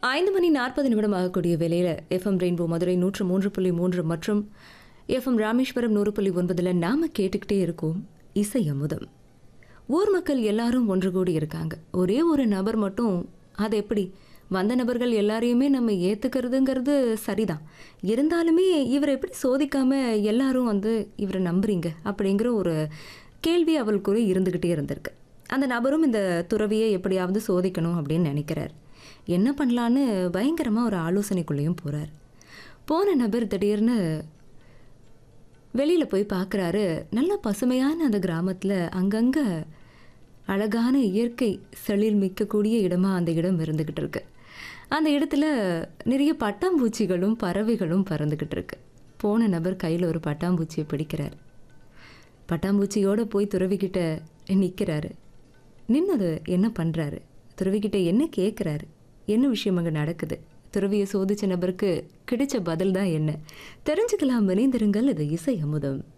ஐந்து மணி நாற்பது நிமிடம் ஆகக்கூடிய வேளையில் எஃப்எம் ரெயின்போ மதுரை நூற்று மூன்று புள்ளி மூன்று மற்றும் எஃப்எம் ராமேஸ்வரம் நூறு புள்ளி ஒன்பதில் நாம கேட்டுக்கிட்டே இருக்கோம் இசை அமுதம் ஊர் மக்கள் எல்லாரும் ஒன்று கூடி இருக்காங்க ஒரே ஒரு நபர் மட்டும் அது எப்படி வந்த நபர்கள் எல்லாரையுமே நம்ம ஏற்றுக்கிறதுங்கிறது சரிதான் இருந்தாலுமே இவரை எப்படி சோதிக்காம எல்லாரும் வந்து இவரை நம்புறீங்க அப்படிங்கிற ஒரு கேள்வி அவளுக்குள்ளே இருந்துக்கிட்டே இருந்திருக்கு அந்த நபரும் இந்த துறவியை எப்படியாவது சோதிக்கணும் அப்படின்னு நினைக்கிறார் என்ன பண்ணலான்னு பயங்கரமாக ஒரு ஆலோசனைக்குள்ளேயும் போகிறார் போன நபர் திடீர்னு வெளியில் போய் பார்க்குறாரு நல்ல பசுமையான அந்த கிராமத்தில் அங்கங்கே அழகான இயற்கை செழில் மிக்கக்கூடிய இடமா அந்த இடம் இருந்துக்கிட்டு இருக்கு அந்த இடத்துல நிறைய பட்டாம்பூச்சிகளும் பறவைகளும் பறந்துக்கிட்டு இருக்கு போன நபர் கையில் ஒரு பட்டாம்பூச்சியை பிடிக்கிறார் பட்டாம்பூச்சியோட போய் துறவிக்கிட்ட நிற்கிறாரு நின்னது என்ன பண்ணுறாரு துறவிக்கிட்ட என்ன கேட்குறாரு என்ன விஷயம் அங்கே நடக்குது துறவியை சோதிச்ச நபருக்கு கிடைச்ச பதில் தான் என்ன தெரிஞ்சுக்கலாம் இணைந்திருங்கள் இது இசை அமுதம்